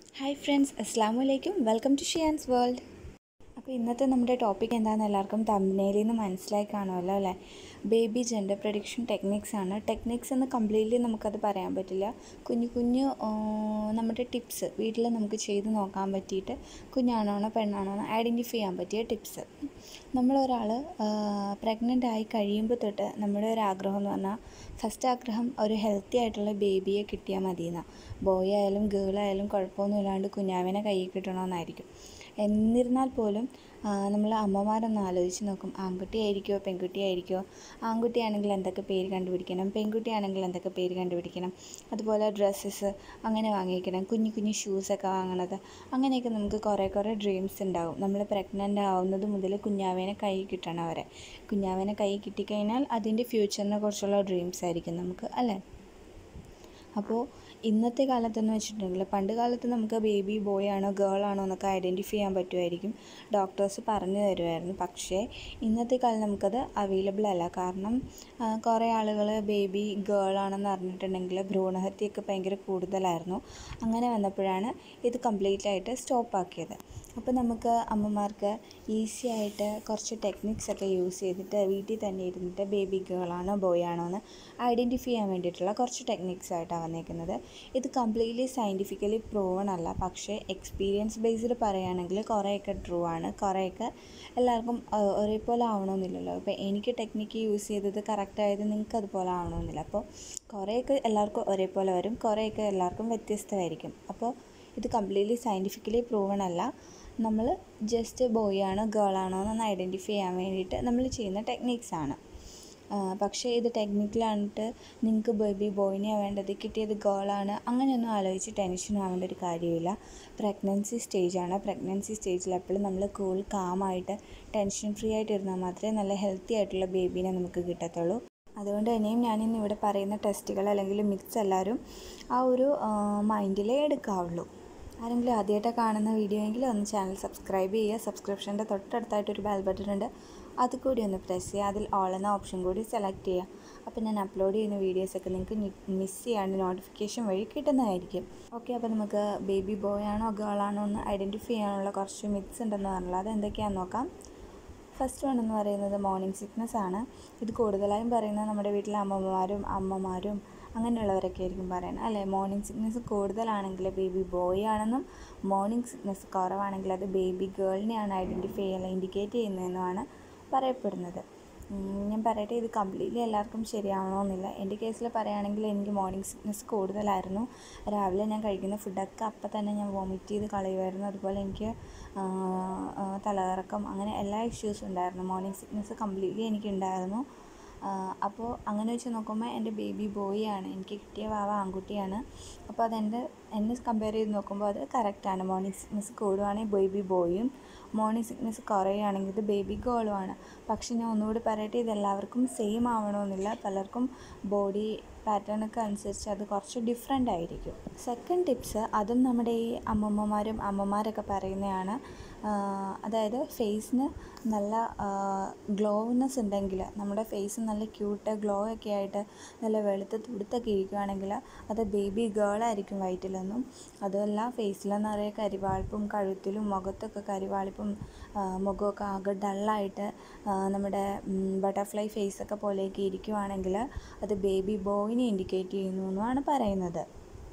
hi friends അസ്സാം വലൈക്കും welcome to ഷിയാൻസ് world അപ്പോൾ ഇന്നത്തെ നമ്മുടെ ടോപ്പിക് എന്താണെന്ന് എല്ലാവർക്കും തമ്പനയിൽ നിന്ന് മനസ്സിലായി കാണുമല്ലോ അല്ലേ ബേബി ജെൻഡർ പ്രഡിക്ഷൻ ടെക്നിക്സ് ആണ് ടെക്നിക്സ് എന്ന് കംപ്ലീറ്റ്ലി നമുക്കത് പറയാൻ പറ്റില്ല കുഞ്ഞു കുഞ്ഞു ആ, നമ്മുടെ ടിപ്സ് വീട്ടിൽ നമുക്ക് ചെയ്ത് നോക്കാൻ പറ്റിയിട്ട് കുഞ്ഞാണോണോ പെണ്ണാണോ എന്ന് ഐഡൻറ്റിഫൈ ചെയ്യാൻ പറ്റിയ ടിപ്സ് നമ്മളൊരാൾ പ്രഗ്നൻ്റ് ആയി കഴിയുമ്പോൾ തൊട്ട് നമ്മുടെ ഒരു ആഗ്രഹം എന്ന് പറഞ്ഞാൽ ഫസ്റ്റ് ആഗ്രഹം ഒരു ഹെൽത്തി ആയിട്ടുള്ള ബേബിയെ കിട്ടിയാൽ മതി എന്നാണ് ബോയ് ആയാലും ഗേൾ ആയാലും കുഴപ്പമൊന്നുമില്ലാണ്ട് കുഞ്ഞാവിനെ കയ്യിൽ കിട്ടണമെന്നായിരിക്കും എന്നിരുന്നാൽ പോലും നമ്മൾ അമ്മമാരൊന്ന് ആലോചിച്ച് നോക്കും ആൺകുട്ടിയായിരിക്കുമോ പെൺകുട്ടിയായിരിക്കുമോ ആൺകുട്ടിയാണെങ്കിൽ എന്തൊക്കെ പേര് കണ്ടുപിടിക്കണം പെൺകുട്ടിയാണെങ്കിൽ എന്തൊക്കെ പേര് കണ്ടുപിടിക്കണം അതുപോലെ ഡ്രസ്സസ് അങ്ങനെ വാങ്ങിക്കണം കുഞ്ഞു കുഞ്ഞു ഷൂസൊക്കെ വാങ്ങണത് അങ്ങനെയൊക്കെ നമുക്ക് കുറേ കുറേ ഡ്രീംസ് ഉണ്ടാവും നമ്മൾ പ്രഗ്നൻ്റ് ആവുന്നത് മുതൽ കുഞ്ഞാവേനെ കൈ കിട്ടണം വരെ കുഞ്ഞാവേനെ കൈ കിട്ടിക്കഴിഞ്ഞാൽ അതിൻ്റെ ഫ്യൂച്ചറിനെ കുറിച്ചുള്ള ഡ്രീംസ് ആയിരിക്കും നമുക്ക് അല്ലേ അപ്പോൾ ഇന്നത്തെ കാലത്തെന്ന് വെച്ചിട്ടുണ്ടെങ്കിൽ പണ്ട് കാലത്ത് നമുക്ക് ബേബി ബോയ് ആണോ ഗേൾ ആണോ എന്നൊക്കെ ഐഡൻറ്റിഫൈ ചെയ്യാൻ പറ്റുമായിരിക്കും ഡോക്ടേഴ്സ് പറഞ്ഞു തരുമായിരുന്നു പക്ഷേ ഇന്നത്തെ കാലം നമുക്കത് അവൈലബിൾ അല്ല കാരണം ആ, കുറേ ആളുകൾ ബേബി ഗേൾ ആണെന്ന് അറിഞ്ഞിട്ടുണ്ടെങ്കിൽ ഭ്രൂണഹത്യയൊക്കെ ഭയങ്കര കൂടുതലായിരുന്നു അങ്ങനെ വന്നപ്പോഴാണ് ഇത് കംപ്ലീറ്റ് ആയിട്ട് സ്റ്റോപ്പ് ആക്കിയത് അപ്പോൾ നമുക്ക് അമ്മമാർക്ക് ഈസി ആയിട്ട് കുറച്ച് ടെക്നിക്സ് ഒക്കെ യൂസ് ചെയ്തിട്ട് വീട്ടിൽ തന്നെ ഇരുന്നിട്ട് ബേബി ഗേൾ ആണോ ബോയ് ആണോ എന്ന് ഐഡൻറ്റിഫൈ ചെയ്യാൻ വേണ്ടിയിട്ടുള്ള കുറച്ച് ടെക്നിക്സ് ആയിട്ടാണ് വന്നേക്കുന്നത് ഇത് കംപ്ലീറ്റ്ലി സയൻറ്റിഫിക്കലി പ്രൂവൺ അല്ല പക്ഷേ എക്സ്പീരിയൻസ് ബേസ്ഡ് പറയുകയാണെങ്കിൽ കുറേയൊക്കെ ട്രൂ ആണ് കുറേയൊക്കെ എല്ലാവർക്കും ആ, ഒരേപോലെ ആവണമെന്നില്ലല്ലോ ഇപ്പോൾ എനിക്ക് ടെക്നിക്ക് യൂസ് ചെയ്തത് കറക്റ്റ് ആയത് നിങ്ങൾക്ക് അതുപോലെ ആവണമെന്നില്ല അപ്പോൾ കുറേയൊക്കെ എല്ലാവർക്കും ഒരേപോലെ വരും കുറേയൊക്കെ എല്ലാവർക്കും വ്യത്യസ്തമായിരിക്കും അപ്പോൾ ഇത് കംപ്ലീറ്റ്ലി സയൻറ്റിഫിക്കലി പ്രൂവൺ അല്ല നമ്മൾ ജസ്റ്റ് ബോയ് ആണോ ഗേൾ ആണോ എന്നൊന്ന് ഐഡൻറ്റിഫൈ ചെയ്യാൻ വേണ്ടിയിട്ട് നമ്മൾ ചെയ്യുന്ന ടെക്നിക്സ് ആണ് ആ, പക്ഷേ ഇത് ടെക്നിക്കലാണിട്ട് നിങ്ങൾക്ക് ബേബി ബോയിനെയാണ് വേണ്ടത് കിട്ടിയത് ഗേളാണ് അങ്ങനെയൊന്നും ആലോചിച്ച് ടെൻഷൻ ആവേണ്ട ഒരു കാര്യമില്ല പ്രഗ്നൻസി സ്റ്റേജാണ് പ്രഗ്നൻസി സ്റ്റേജിൽ എപ്പോഴും നമ്മൾ കൂൾ കാമായിട്ട് ടെൻഷൻ ഫ്രീ ആയിട്ട് ഇരുന്നാൽ മാത്രമേ നല്ല ഹെൽത്തി ആയിട്ടുള്ള ബേബീനെ നമുക്ക് കിട്ടത്തുള്ളൂ അതുകൊണ്ട് തന്നെയും ഞാനിന്ന് ഇവിടെ പറയുന്ന ടെസ്റ്റുകൾ അല്ലെങ്കിൽ മിക്സ് എല്ലാവരും ആ ഒരു മൈൻഡിലേ എടുക്കാവുള്ളൂ ആരെങ്കിലും ആദ്യമായിട്ട് കാണുന്ന വീഡിയോ എങ്കിൽ ഒന്ന് ചാനൽ സബ്സ്ക്രൈബ് ചെയ്യുക സബ്സ്ക്രിപ്ഷൻ്റെ തൊട്ടടുത്തായിട്ട് ഒരു ബെൽ ബട്ടൺ ഉണ്ട് അത് കൂടി ഒന്ന് പ്രസ് ചെയ്യുക അതിൽ ഓൾ എന്ന ഓപ്ഷൻ കൂടി സെലക്ട് ചെയ്യുക അപ്പോൾ ഞാൻ അപ്ലോഡ് ചെയ്യുന്ന വീഡിയോസൊക്കെ നിങ്ങൾക്ക് മിസ് ചെയ്യാണ്ട് നോട്ടിഫിക്കേഷൻ വഴി കിട്ടുന്നതായിരിക്കും ഓക്കെ അപ്പോൾ നമുക്ക് ബേബി ബോയ് ആണോ ഗേൾ ആണോ എന്ന് ഐഡൻറ്റിഫൈ ചെയ്യാനുള്ള കുറച്ച് മിക്സ് ഉണ്ടെന്ന് പറഞ്ഞല്ലോ അത് എന്തൊക്കെയാണെന്ന് നോക്കാം ഫസ്റ്റ് വൺ എന്ന് പറയുന്നത് മോർണിംഗ് സിക്നസ് ആണ് ഇത് കൂടുതലായും പറയുന്നത് നമ്മുടെ വീട്ടിലെ അമ്മമാരും അമ്മമാരും അങ്ങനെയുള്ളവരൊക്കെ ആയിരിക്കും പറയുന്നത് അല്ലേ മോർണിംഗ് സിക്നസ് കൂടുതലാണെങ്കിൽ ബേബി ബോയ് ആണെന്നും മോർണിംഗ് സിക്നസ് കുറവാണെങ്കിൽ അത് ബേബി ഗേളിനെയാണ് ഐഡൻറ്റിഫൈ ചെയ്യുക ഇൻഡിക്കേറ്റ് ചെയ്യുന്നതെന്നുമാണ് പറയപ്പെടുന്നത് ഉം, ഞാൻ പറയട്ടെ ഇത് കംപ്ലീറ്റ്ലി എല്ലാവർക്കും ശരിയാവണമെന്നില്ല എൻ്റെ കേസിൽ പറയുകയാണെങ്കിൽ എനിക്ക് മോർണിംഗ് സിക്നസ് കൂടുതലായിരുന്നു രാവിലെ ഞാൻ കഴിക്കുന്ന ഫുഡൊക്കെ അപ്പം തന്നെ ഞാൻ വോമിറ്റ് ചെയ്ത് കളയുമായിരുന്നു അതുപോലെ എനിക്ക് ആ, ആ, തലകറക്കം അങ്ങനെ എല്ലാ ഇഷ്യൂസും ഉണ്ടായിരുന്നു മോർണിംഗ് സിക്നസ് കംപ്ലീറ്റ്ലി എനിക്കുണ്ടായിരുന്നു അപ്പോൾ അങ്ങനെ വെച്ച് നോക്കുമ്പോൾ എൻ്റെ ബേബി ബോയ് ആണ് എനിക്ക് കിട്ടിയ വാവ ആൺകുട്ടിയാണ് അപ്പോൾ അതെൻ്റെ എന്നെ കമ്പയർ ചെയ്ത് നോക്കുമ്പോൾ അത് കറക്റ്റാണ് മോർണിംഗ് സിക്നസ് കൂടുവാണെങ്കിൽ ബേബി ബോയും മോർണിംഗ് സിക്നസ് കുറയുകയാണെങ്കിൽ ഇത് ബേബി ഗേളുമാണ് പക്ഷെ ഞാൻ ഒന്നുകൂടി പറയട്ടെ ഇതെല്ലാവർക്കും സെയിം ആവണമെന്നില്ല പലർക്കും ബോഡി പാറ്റേണൊക്കെ അനുസരിച്ച് അത് കുറച്ച് ഡിഫറെൻ്റ് ആയിരിക്കും സെക്കൻഡ് ടിപ്സ് അതും നമ്മുടെ ഈ അമ്മമ്മമാരും അമ്മമാരൊക്കെ പറയുന്നതാണ് ആഹ് അതായത് ഫേസിന് നല്ല ഗ്ലോനെസ് ഉണ്ടെങ്കിൽ നമ്മുടെ ഫേസ് നല്ല ക്യൂട്ട് ഗ്ലോ ഒക്കെ ആയിട്ട് നല്ല വെളുത്ത് തുടുത്തൊക്കെ ഇരിക്കുകയാണെങ്കിൽ അത് ബേബി ഗേൾ ആയിരിക്കും വയറ്റിലെന്നും അതുമല്ല ഫേസിൽ നിറയെ കരിവാളിപ്പും കഴുത്തിലും മുഖത്തൊക്കെ കരിവാളിപ്പും ആഹ് മുഖമൊക്കെ ആകെ ഡള്ളായിട്ട് നമ്മുടെ ബട്ടർഫ്ലൈ ഫേസൊക്കെ പോലെയൊക്കെ ഇരിക്കുവാണെങ്കിൽ അത് ബേബി ബോയിനെ ഇൻഡിക്കേറ്റ് ചെയ്യുന്നു എന്നാണ് പറയുന്നത്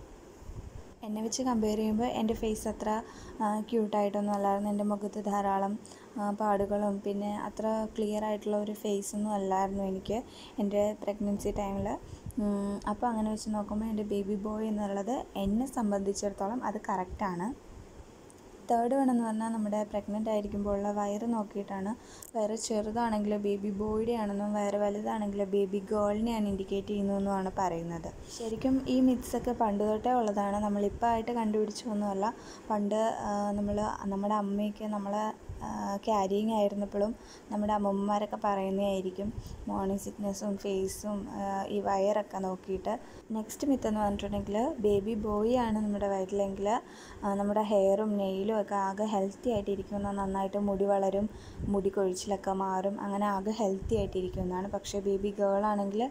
എന്നെ വെച്ച് കമ്പയർ ചെയ്യുമ്പോൾ എൻ്റെ ഫേസ് അത്ര ക്യൂട്ടായിട്ടൊന്നും അല്ലായിരുന്നു എൻ്റെ മുഖത്ത് ധാരാളം ആ, പാടുകളും പിന്നെ അത്ര ക്ലിയർ ആയിട്ടുള്ള ഒരു ഫേസ് ഒന്നും അല്ലായിരുന്നു എനിക്ക് എൻ്റെ പ്രഗ്നൻസി ടൈമിൽ അപ്പോൾ അങ്ങനെ വെച്ച് നോക്കുമ്പോൾ എൻ്റെ ബേബി ബോയ് എന്നുള്ളത് എന്നെ സംബന്ധിച്ചിടത്തോളം അത് കറക്റ്റാണ് തേർഡ് വൺ എന്ന് പറഞ്ഞാൽ നമ്മുടെ പ്രഗ്നൻ്റ് ആയിരിക്കുമ്പോൾ ഉള്ള വയറ് നോക്കിയിട്ടാണ് വയറ് ചെറുതാണെങ്കിൽ ബേബി ബോയുടെ ആണെന്നും വയറ് വലുതാണെങ്കിൽ ബേബി ഗേളിനെയാണ് ഇൻഡിക്കേറ്റ് ചെയ്യുന്നതെന്നുമാണ് പറയുന്നത് ശരിക്കും ഈ മിത്സൊക്കെ പണ്ട് തൊട്ടേ ഉള്ളതാണ് നമ്മളിപ്പോൾ ആയിട്ട് കണ്ടുപിടിച്ചൊന്നുമല്ല പണ്ട് നമ്മൾ നമ്മുടെ അമ്മയൊക്കെ നമ്മളെ ക്യാരിങ് ആയിരുന്നപ്പോഴും നമ്മുടെ അമ്മമ്മമാരൊക്കെ പറയുന്നതായിരിക്കും മോർണിംഗ് സിക്നസ്സും ഫേസും ഈ വയറൊക്കെ നോക്കിയിട്ട് നെക്സ്റ്റ് മിത്ത് എന്ന് പറഞ്ഞിട്ടുണ്ടെങ്കിൽ ബേബി ബോയ് ആണ് നമ്മുടെ വയറ്റിലെങ്കിൽ ആ, നമ്മുടെ ഹെയറും നെയിലും ഒക്കെ ആകെ ഹെൽത്തി ആയിട്ടിരിക്കുന്ന നന്നായിട്ട് മുടി വളരും മുടി കൊഴിച്ചിലൊക്കെ മാറും അങ്ങനെ ആകെ ഹെൽത്തി ആയിട്ടിരിക്കുന്നതാണ് പക്ഷേ ബേബി ഗേൾ ആണെങ്കിൽ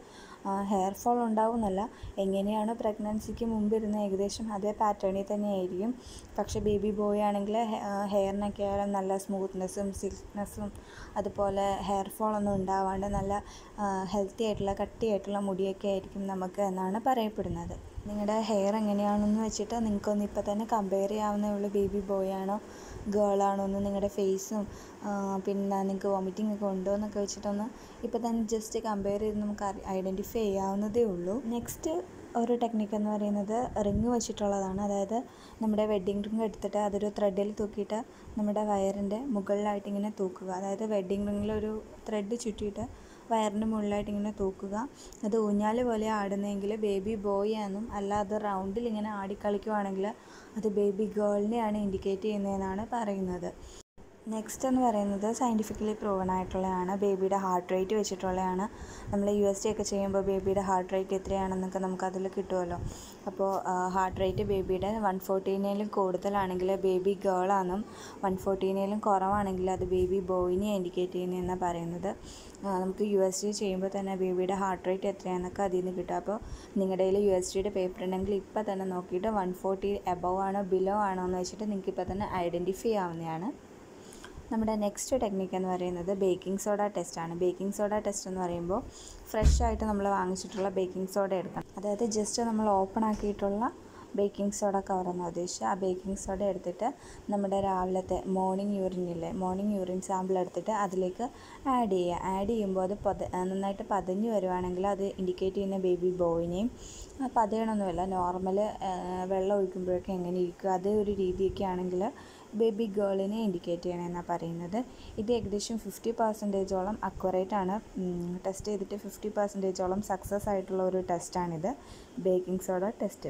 ഹെയർ ഫോൾ ഉണ്ടാവുമെന്നല്ല എങ്ങനെയാണ് പ്രഗ്നൻസിക്ക് മുമ്പ് ഇരുന്ന ഏകദേശം അതേ പാറ്റേണിൽ തന്നെയായിരിക്കും പക്ഷേ ബേബി ബോയ് ആണെങ്കിൽ ഹെയറിനൊക്കെ ആയാലും നല്ല സ്മൂത്ത്നെസ്സും സിൽക്ക്നെസ്സും അതുപോലെ ഹെയർ ഫോൾ ഒന്നും ഉണ്ടാവാണ്ട് നല്ല ഹെൽത്തി ആയിട്ടുള്ള കട്ടിയായിട്ടുള്ള മുടിയൊക്കെ ആയിരിക്കും നമുക്ക് എന്നാണ് പറയപ്പെടുന്നത് നിങ്ങളുടെ ഹെയർ എങ്ങനെയാണെന്ന് വെച്ചിട്ട് നിങ്ങൾക്കൊന്ന് ഇപ്പോൾ തന്നെ കമ്പയർ ചെയ്യാവുന്നേ ഉള്ളൂ ബേബി ബോയ് ആണോ ഗേൾ ആണോ എന്ന് നിങ്ങളുടെ ഫേസും പിന്നെ നിങ്ങൾക്ക് വോമിറ്റിംഗ് ഒക്കെ ഉണ്ടോ എന്നൊക്കെ വെച്ചിട്ടൊന്ന് ഇപ്പോൾ തന്നെ ജസ്റ്റ് കമ്പയർ ചെയ്ത് നമുക്ക് ഐഡൻറ്റിഫൈ ചെയ്യാവുന്നതേ ഉള്ളൂ നെക്സ്റ്റ് ഒരു ടെക്നിക്ക് എന്ന് പറയുന്നത് റിങ് വെച്ചിട്ടുള്ളതാണ് അതായത് നമ്മുടെ വെഡ്ഡിങ് റിങ് എടുത്തിട്ട് അതൊരു ത്രെഡിൽ തൂക്കിയിട്ട് നമ്മുടെ വയറിൻ്റെ മുകളിലായിട്ട് ഇങ്ങനെ തൂക്കുക അതായത് വെഡ്ഡിങ് റിങ്ങിലൊരു ത്രെഡ് ചുറ്റിയിട്ട് വയറിൻ്റെ മുകളിലായിട്ട് ഇങ്ങനെ തൂക്കുക അത് ഊഞ്ഞാൽ പോലെ ആടുന്നതെങ്കിൽ ബേബി ബോയ് ആണെന്നും അല്ല അത് റൗണ്ടിൽ ഇങ്ങനെ ആടിക്കളിക്കുവാണെങ്കിൽ അത് ബേബി ഗേളിനെയാണ് ഇൻഡിക്കേറ്റ് ചെയ്യുന്നതെന്നാണ് പറയുന്നത് നെക്സ്റ്റ് എന്ന് പറയുന്നത് സയൻറ്റിഫിക്കലി പ്രൂവൺ ആയിട്ടുള്ളതാണ് ബേബിയുടെ ഹാർട്ട് റേറ്റ് വെച്ചിട്ടുള്ളതാണ് നമ്മൾ യു എസ് ഡി ഒക്കെ ചെയ്യുമ്പോൾ ബേബിയുടെ ഹാർട്ട് റേറ്റ് എത്രയാണെന്നൊക്കെ നമുക്ക് അതിൽ കിട്ടുമല്ലോ അപ്പോൾ ഹാർട്ട് റേറ്റ് ബേബിയുടെ വൺ ഫോർട്ടീനേലും കൂടുതലാണെങ്കിൽ ബേബി ഗേളാണെന്നും വൺ ഫോർട്ടീനേലും കുറവാണെങ്കിൽ അത് ബേബി ബോയിനെ ഇൻഡിക്കേറ്റ് ചെയ്യുന്നതെന്നാണ് പറയുന്നത് നമുക്ക് യു എസ് ഡി ചെയ്യുമ്പോൾ തന്നെ ബേബിയുടെ ഹാർട്ട് റേറ്റ് എത്രയാണെന്നൊക്കെ അതിൽ നിന്ന് കിട്ടും അപ്പോൾ നിങ്ങളുടെ കയ്യിൽ യു എസ് ഡിയുടെ പേപ്പർ ഉണ്ടെങ്കിൽ ഇപ്പോൾ തന്നെ നോക്കിയിട്ട് വൺ ഫോർട്ടി എബവ് ആണോ ബിലോ ആണോ എന്ന് വെച്ചിട്ട് നിങ്ങൾക്ക് ഇപ്പോൾ തന്നെ ഐഡൻറ്റിഫൈ ആവുന്നതാണ് നമ്മുടെ നെക്സ്റ്റ് ടെക്നിക്ക് എന്ന് പറയുന്നത് ബേക്കിംഗ് സോഡ ടെസ്റ്റാണ് ബേക്കിംഗ് സോഡ ടെസ്റ്റ് എന്ന് പറയുമ്പോൾ ഫ്രഷ് ആയിട്ട് നമ്മൾ വാങ്ങിച്ചിട്ടുള്ള ബേക്കിംഗ് സോഡ എടുക്കണം അതായത് ജസ്റ്റ് നമ്മൾ ഓപ്പൺ ആക്കിയിട്ടുള്ള ബേക്കിംഗ് സോഡ കവറെന്ന് ഉദ്ദേശിച്ച് ആ ബേക്കിംഗ് സോഡ എടുത്തിട്ട് നമ്മുടെ രാവിലത്തെ മോർണിംഗ് യൂറിൻ ഇല്ലേ മോർണിംഗ് യൂറിൻ സാമ്പിൾ എടുത്തിട്ട് അതിലേക്ക് ആഡ് ചെയ്യുക ആഡ് ചെയ്യുമ്പോൾ അത് പത നന്നായിട്ട് പതഞ്ഞ് വരുവാണെങ്കിൽ അത് ഇൻഡിക്കേറ്റ് ചെയ്യുന്ന ബേബി ബോയിനെയും പതയണമൊന്നുമില്ല നോർമൽ വെള്ളം ഒഴിക്കുമ്പോഴൊക്കെ എങ്ങനെ ഇരിക്കും അതേ ഒരു രീതിയൊക്കെ ആണെങ്കിൽ ബേബി ഗേളിനെ ഇൻഡിക്കേറ്റ് ചെയ്യണമെന്നാണ് പറയുന്നത് ഇത് ഏകദേശം ഫിഫ്റ്റി പെർസെൻറ്റേജോളം അക്യുറേറ്റ് ആണ് ടെസ്റ്റ് ചെയ്തിട്ട് ഫിഫ്റ്റി പെർസെൻറ്റേജോളം സക്സസ് ആയിട്ടുള്ള ഒരു ടെസ്റ്റാണിത് ബേക്കിംഗ് സോഡ ടെസ്റ്റ്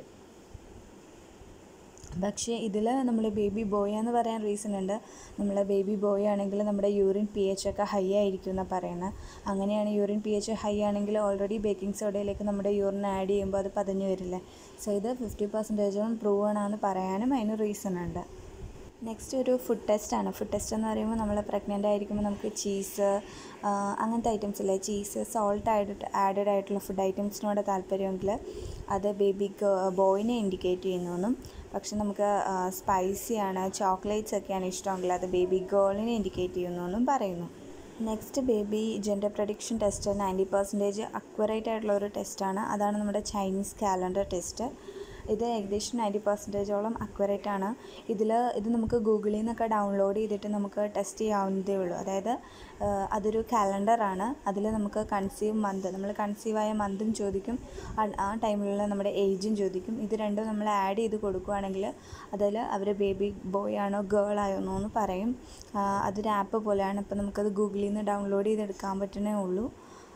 പക്ഷേ ഇതിൽ നമ്മൾ ബേബി ബോയ് എന്ന് പറയാൻ റീസൺ ഉണ്ട് നമ്മൾ ബേബി ബോയ് ആണെങ്കിൽ നമ്മുടെ യൂറിൻ പി എച്ച് ഒക്കെ ഹൈ ആയിരിക്കും എന്നാണ് പറയുന്നത് അങ്ങനെയാണ് യൂറിൻ പി എച്ച് ഹൈ ആണെങ്കിൽ ഓൾറെഡി ബേക്കിംഗ് സോഡയിലേക്ക് നമ്മുടെ യൂറിൻ ആഡ് ചെയ്യുമ്പോൾ അത് പതഞ്ഞു വരില്ലേ സോ ഇത് ഫിഫ്റ്റി പെർസെൻറ്റേജോളം പ്രൂവ് ആണെന്ന് പറയാനും അതിന് റീസൺ ഉണ്ട് നെക്സ്റ്റ് ഒരു ഫുഡ് ടെസ്റ്റാണ് ഫുഡ് ടെസ്റ്റ് എന്ന് പറയുമ്പോൾ നമ്മൾ പ്രഗ്നൻ്റ് ആയിരിക്കുമ്പോൾ നമുക്ക് ചീസ് അങ്ങനത്തെ ഐറ്റംസ് ഇല്ലേ ചീസ് സോൾട്ട് ആഡ് ആഡഡ് ആയിട്ടുള്ള ഫുഡ് ഐറ്റംസിനോട് താല്പര്യമെങ്കിൽ അത് ബേബി ബോയിനെ ഇൻഡിക്കേറ്റ് ചെയ്യുന്നു പക്ഷെ നമുക്ക് സ്പൈസിയാണ് ചോക്ലേറ്റ്സ് ഒക്കെയാണ് ഇഷ്ടമെങ്കിൽ അത് ബേബി ഗേളിനെ ഇൻഡിക്കേറ്റ് ചെയ്യുന്നു എന്നും പറയുന്നു next baby gender prediction test ninety percentage accurate ആയിട്ടുള്ള ഒരു ടെസ്റ്റാണ് അതാണ് നമ്മുടെ ചൈനീസ് കാലണ്ടർ ടെസ്റ്റ് ഇത് ഏകദേശം നയൻറ്റി പെർസെൻറ്റേജോളം അക്യുറേറ്റ് ആണ് ഇതിൽ ഇത് നമുക്ക് ഗൂഗിളിൽ നിന്നൊക്കെ ഡൗൺലോഡ് ചെയ്തിട്ട് നമുക്ക് ടെസ്റ്റ് ചെയ്യാവുന്നതേ ഉള്ളൂ അതായത് അതൊരു കാലണ്ടറാണ് അതിൽ നമുക്ക് കൺസീവ് മന്ത് നമ്മൾ കൺസീവായ മന്തും ചോദിക്കും ആ ടൈമിലുള്ള നമ്മുടെ ഏജും ചോദിക്കും ഇത് രണ്ടും നമ്മൾ ആഡ് ചെയ്ത് കൊടുക്കുകയാണെങ്കിൽ അതിൽ അവർ ബേബി ബോയ് ആണോ ഗേൾ ആയോ എന്ന് പറയും അതൊരു ആപ്പ് പോലെയാണ് ഇപ്പോൾ നമുക്കത് ഗൂഗിളിൽ നിന്ന് ഡൗൺലോഡ് ചെയ്തെടുക്കാൻ പറ്റണേ ഉള്ളൂ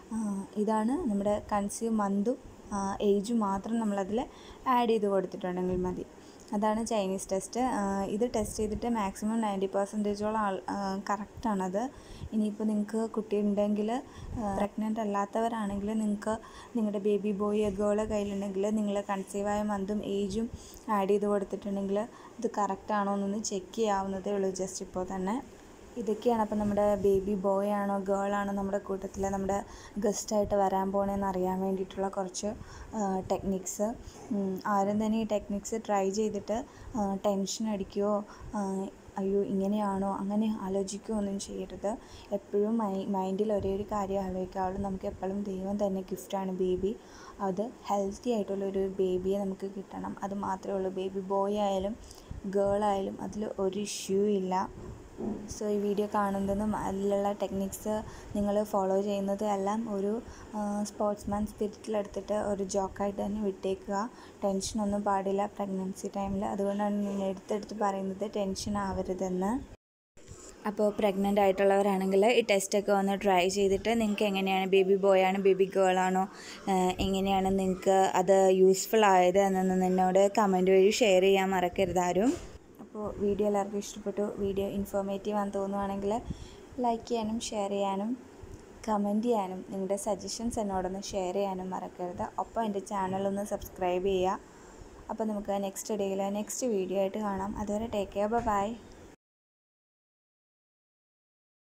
ഇതാണ് നമ്മുടെ കൺസീവ് മന്തും ഏജ് മാത്രം നമ്മളതിൽ ആഡ് ചെയ്ത് കൊടുത്തിട്ടുണ്ടെങ്കിൽ മതി അതാണ് ചൈനീസ് ടെസ്റ്റ് ഇത് ടെസ്റ്റ് ചെയ്തിട്ട് മാക്സിമം നയൻറ്റി പെർസെൻറ്റേജോളം ആൾ കറക്റ്റാണത് ഇനിയിപ്പോൾ നിങ്ങൾക്ക് കുട്ടി ഉണ്ടെങ്കിൽ പ്രഗ്നൻ്റ് അല്ലാത്തവരാണെങ്കിൽ നിങ്ങൾക്ക് നിങ്ങളുടെ ബേബി ബോയ് ഗേള് കയ്യിലുണ്ടെങ്കിൽ നിങ്ങൾ കൺസീവായ മന്തും ഏജും ആഡ് ചെയ്ത് കൊടുത്തിട്ടുണ്ടെങ്കിൽ ഇത് കറക്റ്റാണോ എന്നൊന്ന് ചെക്ക് ചെയ്യാവുന്നതേ ഉള്ളൂ ജസ്റ്റ് ഇപ്പോൾ തന്നെ ഇതൊക്കെയാണ് അപ്പോൾ നമ്മുടെ ബേബി ബോയ് ആണോ ഗേൾ ആണോ നമ്മുടെ കൂട്ടത്തിൽ നമ്മുടെ ഗസ്റ്റായിട്ട് വരാൻ പോണേന്ന് അറിയാൻ വേണ്ടിയിട്ടുള്ള കുറച്ച് ടെക്നിക്സ് ആരും തന്നെ ഈ ടെക്നിക്സ് ട്രൈ ചെയ്തിട്ട് ടെൻഷൻ അടിക്കുകയോ അയ്യോ ഇങ്ങനെയാണോ അങ്ങനെ ആലോചിക്കുകയോ ഒന്നും ചെയ്യരുത് എപ്പോഴും മൈ മൈൻഡിൽ ഒരേ ഒരു കാര്യം ആലോചിക്കാവുള്ളൂ നമുക്ക് എപ്പോഴും ദൈവം തന്നെ ഗിഫ്റ്റാണ് ബേബി അത് ഹെൽത്തി ആയിട്ടുള്ളൊരു ബേബിയെ നമുക്ക് കിട്ടണം അത് മാത്രമേ ഉള്ളൂ ബേബി ബോയ് ആയാലും ഗേൾ ആയാലും അതിൽ ഒരു ഇഷ്യൂ ഇല്ല സോ ഈ വീഡിയോ കാണുന്നതും അതിലുള്ള ടെക്നിക്സ് നിങ്ങൾ ഫോളോ ചെയ്യുന്നതും എല്ലാം ഒരു സ്പോർട്സ്മാൻ സ്പിരിറ്റിലെടുത്തിട്ട് ഒരു ജോക്കായിട്ട് തന്നെ വിട്ടേക്കുക ടെൻഷനൊന്നും പാടില്ല പ്രഗ്നൻസി ടൈമിൽ അതുകൊണ്ടാണ് ഞാൻ എടുത്തെടുത്ത് പറയുന്നത് ടെൻഷൻ ആവരുതെന്ന് അപ്പോൾ പ്രഗ്നൻ്റ് ആയിട്ടുള്ളവരാണെങ്കിൽ ഈ ടെസ്റ്റൊക്കെ ഒന്ന് ട്രൈ ചെയ്തിട്ട് നിങ്ങൾക്ക് എങ്ങനെയാണ് ബേബി ബോയ് ആണ് ബേബി ഗേൾ ആണോ എങ്ങനെയാണ് നിങ്ങൾക്ക് അത് യൂസ്ഫുൾ ആയത് എന്നൊന്ന് എന്നോട് കമൻറ്റ് വഴി ഷെയർ ചെയ്യാൻ മറക്കരുത് ആരും അപ്പോൾ വീഡിയോ എല്ലാവർക്കും ഇഷ്ടപ്പെട്ടു വീഡിയോ ഇൻഫോർമേറ്റീവ് ആണെന്ന് തോന്നുവാണെങ്കിൽ ലൈക്ക് ചെയ്യാനും ഷെയർ ചെയ്യാനും കമൻറ്റ് ചെയ്യാനും നിങ്ങളുടെ സജഷൻസ് എന്നോടൊന്ന് ഷെയർ ചെയ്യാനും മറക്കരുത് ഒപ്പം എൻ്റെ ചാനലൊന്ന് സബ്സ്ക്രൈബ് ചെയ്യുക അപ്പോൾ നമുക്ക് നെക്സ്റ്റ് ഡേയിൽ നെക്സ്റ്റ് വീഡിയോ ആയിട്ട് കാണാം അതുവരെ ടേക്ക് കെയർ ബൈ